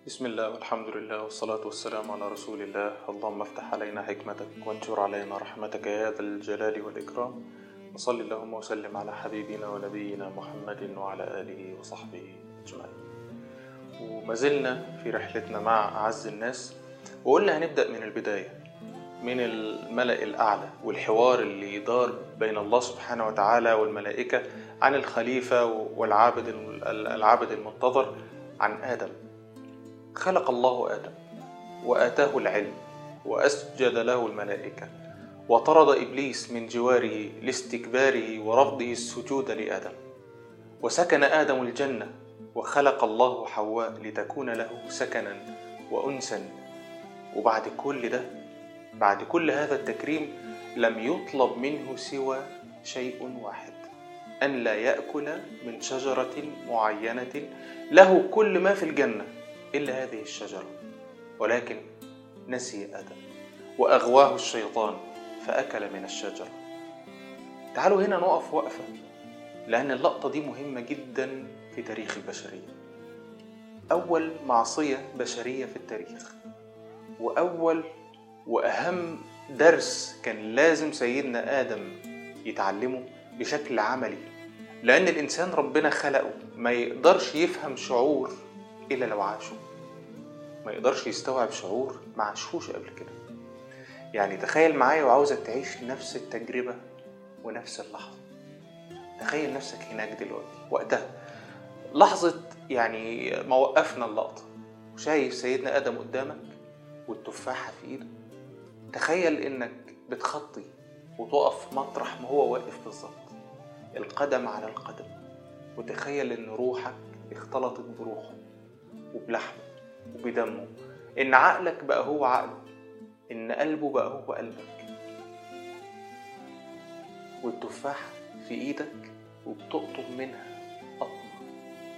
بسم الله والحمد لله والصلاة والسلام على رسول الله اللهم افتح علينا حكمتك وانشر علينا رحمتك يا ذا الجلال والإكرام وصل اللهم وسلم على حبيبنا ونبينا محمد وعلى آله وصحبه أجمعين وما زلنا في رحلتنا مع أعز الناس وقلنا هنبدأ من البداية من الملأ الأعلى والحوار اللي دار بين الله سبحانه وتعالى والملائكة عن الخليفة والعابد العابد المنتظر عن آدم خلق الله آدم وآتاه العلم وأسجد له الملائكة وطرد إبليس من جواره لاستكباره ورفضه السجود لآدم وسكن آدم الجنة وخلق الله حواء لتكون له سكنا وأنسا وبعد كل ده بعد كل هذا التكريم لم يطلب منه سوى شيء واحد أن لا يأكل من شجرة معينة له كل ما في الجنة إلا هذه الشجرة ولكن نسي آدم وأغواه الشيطان فأكل من الشجرة تعالوا هنا نقف وقفة لأن اللقطة دي مهمة جدا في تاريخ البشرية أول معصية بشرية في التاريخ وأول وأهم درس كان لازم سيدنا آدم يتعلمه بشكل عملي لأن الإنسان ربنا خلقه ما يقدرش يفهم شعور إلا لو عاشه ما يقدرش يستوعب شعور ما عاشوش قبل كده يعني تخيل معايا وعاوزك تعيش نفس التجربة ونفس اللحظة تخيل نفسك هناك دلوقتي وقتها لحظة يعني ما وقفنا اللقطة وشايف سيدنا آدم قدامك والتفاحة في إيده تخيل إنك بتخطي وتقف مطرح ما هو واقف بالظبط القدم على القدم وتخيل إن روحك اختلطت بروحه وبلحمه وبدمه إن عقلك بقى هو عقله إن قلبه بقى هو قلبك والتفاحة في إيدك وبتقطم منها قطمة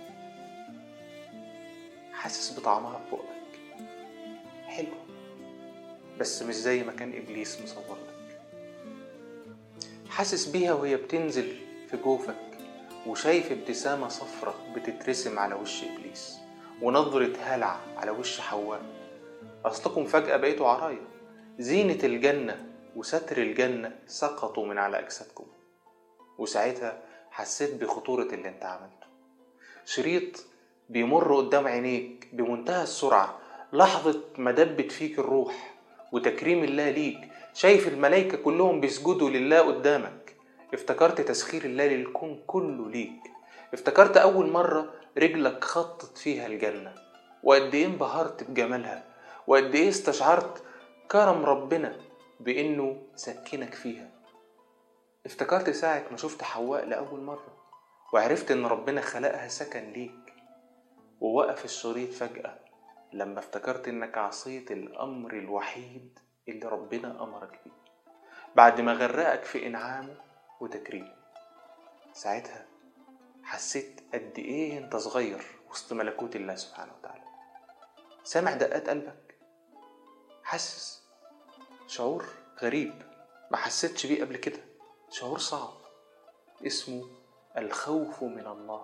حاسس بطعمها في بقك حلو بس مش زي ما كان إبليس مصور لك حاسس بيها وهي بتنزل في جوفك وشايف ابتسامة صفرة بتترسم على وش إبليس ونظرة هلع على وش حواء أصلكم فجأة بقيتوا عرايا زينة الجنة وستر الجنة سقطوا من على أجسادكم وساعتها حسيت بخطورة اللي انت عملته شريط بيمر قدام عينيك بمنتهى السرعة لحظة ما دبت فيك الروح وتكريم الله ليك شايف الملايكة كلهم بيسجدوا لله قدامك افتكرت تسخير الله للكون كله ليك افتكرت أول مرة رجلك خطت فيها الجنة وقد إيه انبهرت بجمالها وقد إيه استشعرت كرم ربنا بإنه سكنك فيها افتكرت ساعة ما شفت حواء لأول مرة وعرفت إن ربنا خلقها سكن ليك ووقف الشريط فجأة لما افتكرت إنك عصيت الأمر الوحيد اللي ربنا أمرك بيه بعد ما غرقك في إنعامه وتكريمه ساعتها حسيت قد ايه انت صغير وسط ملكوت الله سبحانه وتعالى سامع دقات قلبك حاسس شعور غريب ما حسيتش بيه قبل كده شعور صعب اسمه الخوف من الله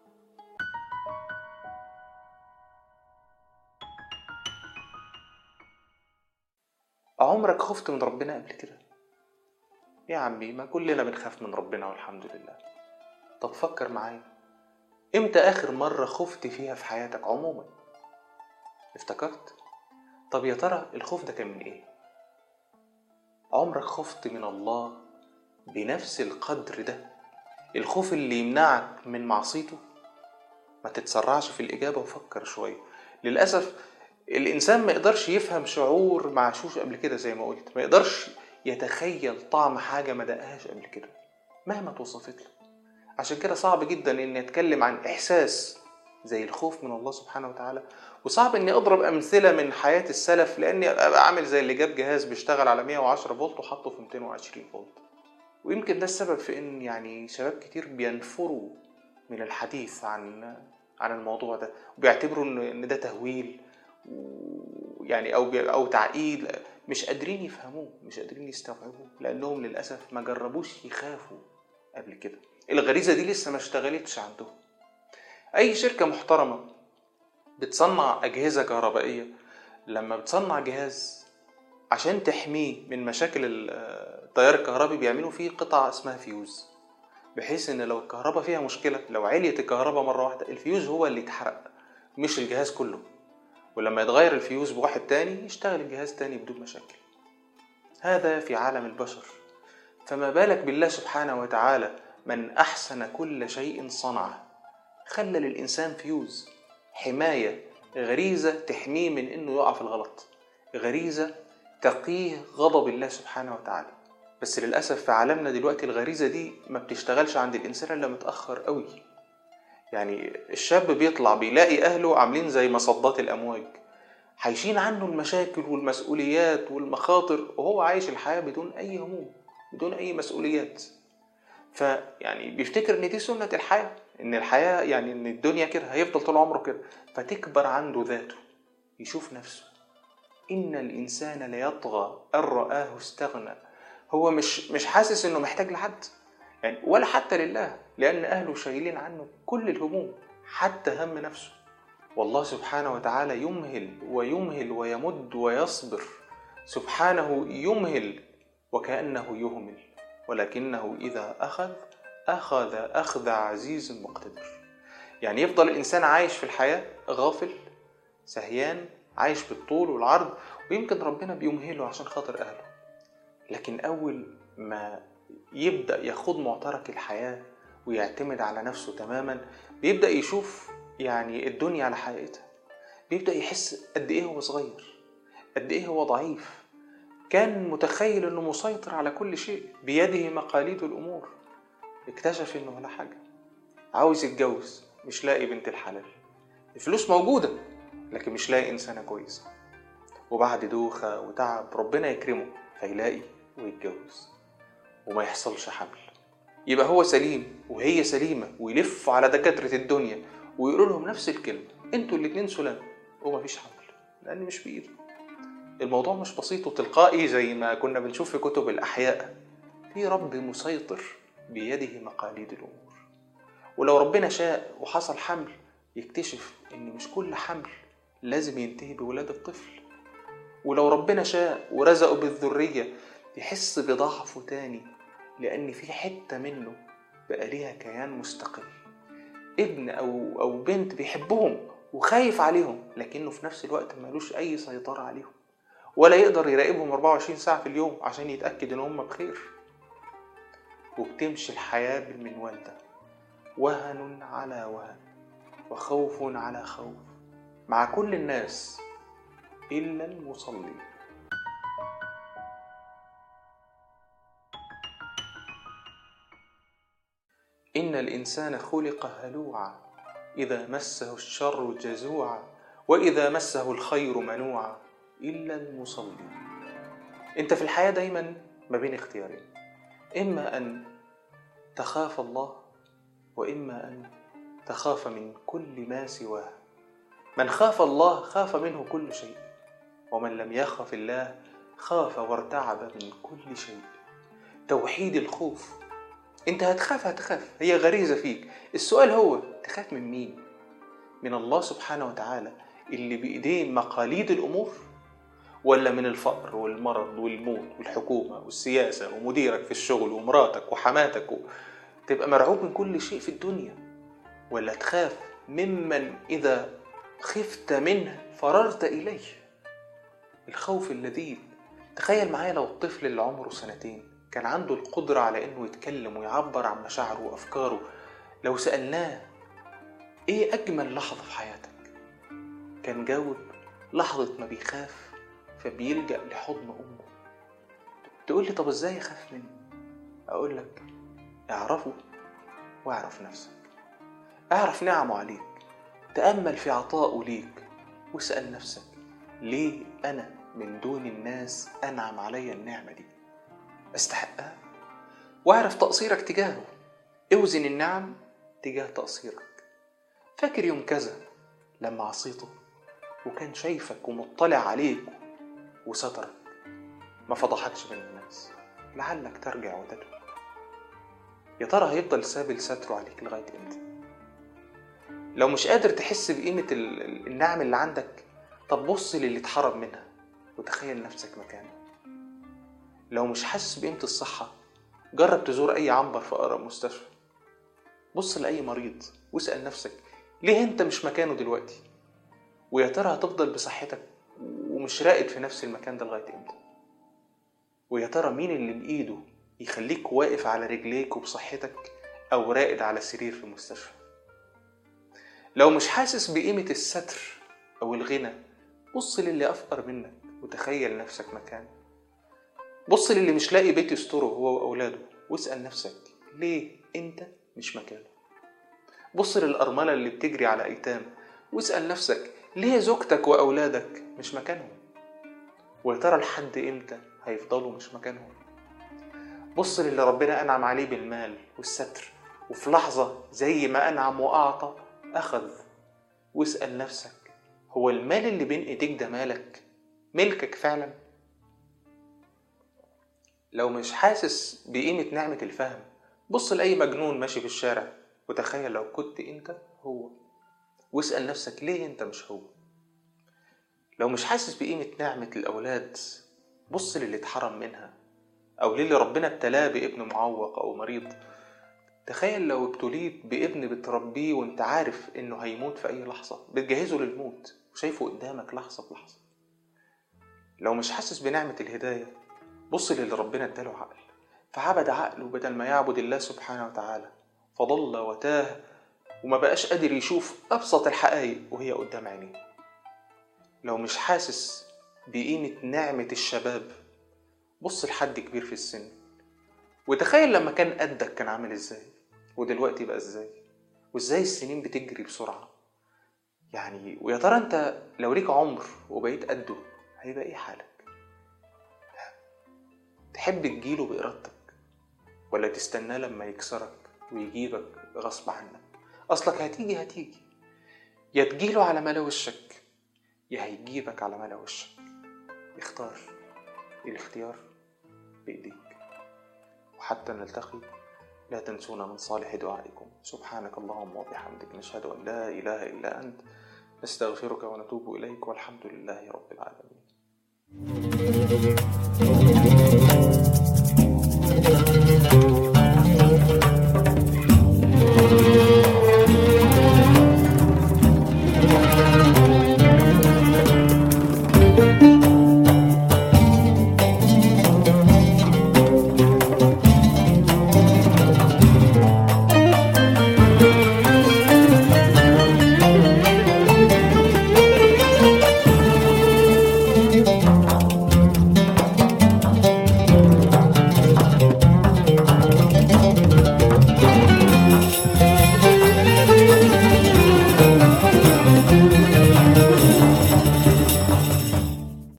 عمرك خفت من ربنا قبل كده يا عمي ما كلنا بنخاف من ربنا والحمد لله طب فكر معايا امتى اخر مرة خفت فيها في حياتك عموما افتكرت طب يا ترى الخوف ده كان من ايه عمرك خفت من الله بنفس القدر ده الخوف اللي يمنعك من معصيته ما تتسرعش في الإجابة وفكر شوية للأسف الإنسان ما يقدرش يفهم شعور معشوش قبل كده زي ما قلت ما يقدرش يتخيل طعم حاجة ما دقهاش قبل كده مهما توصفت له عشان كده صعب جدا اني اتكلم عن احساس زي الخوف من الله سبحانه وتعالى وصعب اني اضرب امثله من حياه السلف لاني ابقى عامل زي اللي جاب جهاز بيشتغل على 110 فولت وحطه في 220 فولت ويمكن ده السبب في ان يعني شباب كتير بينفروا من الحديث عن عن الموضوع ده وبيعتبروا ان ده تهويل يعني او او تعقيد مش قادرين يفهموه مش قادرين يستوعبوه لانهم للاسف ما جربوش يخافوا قبل كده الغريزة دي لسه ما اشتغلتش عندهم أي شركة محترمة بتصنع أجهزة كهربائية لما بتصنع جهاز عشان تحميه من مشاكل التيار الكهربي بيعملوا فيه قطعة اسمها فيوز بحيث ان لو الكهرباء فيها مشكلة لو عليت الكهرباء مرة واحدة الفيوز هو اللي يتحرق مش الجهاز كله ولما يتغير الفيوز بواحد تاني يشتغل الجهاز تاني بدون مشاكل هذا في عالم البشر فما بالك بالله سبحانه وتعالى من أحسن كل شيء صنعه خلى للإنسان فيوز حماية غريزة تحميه من إنه يقع في الغلط غريزة تقيه غضب الله سبحانه وتعالى بس للأسف في عالمنا دلوقتي الغريزة دي ما بتشتغلش عند الإنسان إلا متأخر قوي يعني الشاب بيطلع بيلاقي أهله عاملين زي مصدات الأمواج عايشين عنه المشاكل والمسؤوليات والمخاطر وهو عايش الحياة بدون أي هموم بدون أي مسؤوليات فيعني بيفتكر إن دي سنة الحياة إن الحياة يعني إن الدنيا كده هيفضل طول عمره كده فتكبر عنده ذاته يشوف نفسه إن الإنسان ليطغى أن رآه استغنى هو مش مش حاسس إنه محتاج لحد يعني ولا حتى لله لأن أهله شايلين عنه كل الهموم حتى هم نفسه والله سبحانه وتعالى يمهل ويمهل ويمد ويصبر سبحانه يمهل وكأنه يهمل ولكنه إذا أخذ أخذ أخذ عزيز مقتدر يعني يفضل الإنسان عايش في الحياة غافل سهيان عايش بالطول والعرض ويمكن ربنا بيمهله عشان خاطر أهله لكن أول ما يبدأ يخوض معترك الحياة ويعتمد على نفسه تماما بيبدأ يشوف يعني الدنيا على حقيقتها بيبدأ يحس قد إيه هو صغير قد إيه هو ضعيف كان متخيل إنه مسيطر على كل شيء بيده مقاليد الأمور اكتشف إنه ولا حاجة عاوز يتجوز مش لاقي بنت الحلال الفلوس موجودة لكن مش لاقي إنسانة كويسة وبعد دوخة وتعب ربنا يكرمه فيلاقي ويتجوز وما يحصلش حمل يبقى هو سليم وهي سليمة ويلفوا على دكاترة الدنيا ويقولوا لهم نفس الكلمة انتوا الاتنين سلام ومفيش حمل لأن مش بإيده الموضوع مش بسيط وتلقائي زي ما كنا بنشوف في كتب الأحياء في رب مسيطر بيده مقاليد الأمور ولو ربنا شاء وحصل حمل يكتشف إن مش كل حمل لازم ينتهي بولادة طفل ولو ربنا شاء ورزقه بالذرية يحس بضعفه تاني لأن في حتة منه بقى ليها كيان مستقل ابن أو أو بنت بيحبهم وخايف عليهم لكنه في نفس الوقت ملوش أي سيطرة عليهم ولا يقدر يراقبهم 24 ساعة في اليوم عشان يتأكد إن هم بخير وبتمشي الحياة بالمنوال ده وهن على وهن وخوف على خوف مع كل الناس إلا المصلي إن الإنسان خلق هلوعا إذا مسه الشر جزوعا وإذا مسه الخير منوعا إلا المصلي أنت في الحياة دايما ما بين اختيارين إما أن تخاف الله وإما أن تخاف من كل ما سواه من خاف الله خاف منه كل شيء ومن لم يخف الله خاف وارتعب من كل شيء توحيد الخوف انت هتخاف هتخاف هي غريزة فيك السؤال هو تخاف من مين من الله سبحانه وتعالى اللي بإيديه مقاليد الأمور ولا من الفقر والمرض والموت والحكومة والسياسة ومديرك في الشغل ومراتك وحماتك و... تبقى مرعوب من كل شيء في الدنيا ولا تخاف ممن إذا خفت منه فررت إليه الخوف اللذيذ تخيل معايا لو الطفل اللي عمره سنتين كان عنده القدرة على إنه يتكلم ويعبر عن مشاعره وأفكاره لو سألناه إيه أجمل لحظة في حياتك؟ كان جاوب لحظة ما بيخاف فبيلجأ لحضن أمه تقول لي طب إزاي يخاف مني؟ أقول لك اعرفه واعرف نفسك اعرف نعمه عليك تأمل في عطائه ليك واسأل نفسك ليه أنا من دون الناس أنعم علي النعمة دي أستحقها واعرف تقصيرك تجاهه اوزن النعم تجاه تقصيرك فاكر يوم كذا لما عصيته وكان شايفك ومطلع عليك وسترك ما فضحكش بين الناس لعلك ترجع وتتوب يا ترى هيفضل سابل ستره عليك لغاية امتى لو مش قادر تحس بقيمة النعم اللي عندك طب بص للي اتحرم منها وتخيل نفسك مكانه لو مش حاسس بقيمة الصحة جرب تزور أي عنبر في أقرب مستشفى بص لأي مريض واسأل نفسك ليه أنت مش مكانه دلوقتي ويا ترى هتفضل بصحتك ومش راقد في نفس المكان ده لغاية امتى ويا ترى مين اللي بإيده يخليك واقف على رجليك وبصحتك أو راقد على سرير في المستشفى لو مش حاسس بقيمة الستر أو الغنى بص للي أفقر منك وتخيل نفسك مكانه بص للي مش لاقي بيت يستره هو وأولاده واسأل نفسك ليه أنت مش مكانه بص للأرملة اللي بتجري على أيتام واسأل نفسك ليه زوجتك وأولادك مش مكانهم ويا ترى لحد إمتى هيفضلوا مش مكانهم بص للي ربنا أنعم عليه بالمال والستر وفي لحظة زي ما أنعم وأعطى أخذ واسأل نفسك هو المال اللي بين إيديك ده مالك ملكك فعلا لو مش حاسس بقيمة نعمة الفهم بص لأي مجنون ماشي في الشارع وتخيل لو كنت أنت هو واسأل نفسك ليه أنت مش هو لو مش حاسس بقيمة نعمة الأولاد بص للي اتحرم منها أو للي ربنا ابتلاه بابن معوق أو مريض تخيل لو ابتليت بابن بتربيه وانت عارف انه هيموت في اي لحظة بتجهزه للموت وشايفه قدامك لحظة بلحظة لو مش حاسس بنعمة الهداية بص للي ربنا اداله عقل فعبد عقله بدل ما يعبد الله سبحانه وتعالى فضل وتاه وما بقاش قادر يشوف أبسط الحقائق وهي قدام عينيه لو مش حاسس بقيمة نعمة الشباب بص لحد كبير في السن وتخيل لما كان قدك كان عامل ازاي ودلوقتي بقى ازاي وازاي السنين بتجري بسرعة يعني ويا ترى انت لو ليك عمر وبقيت قده هيبقى ايه حالك تحب تجيله بإرادتك ولا تستناه لما يكسرك ويجيبك غصب عنك أصلك هتيجي هتيجي يا تجيله على ملا وشك يا هيجيبك على ملا وشك اختار الاختيار بإيديك وحتى نلتقي لا تنسونا من صالح دعائكم سبحانك اللهم وبحمدك نشهد أن لا إله إلا أنت نستغفرك ونتوب إليك والحمد لله رب العالمين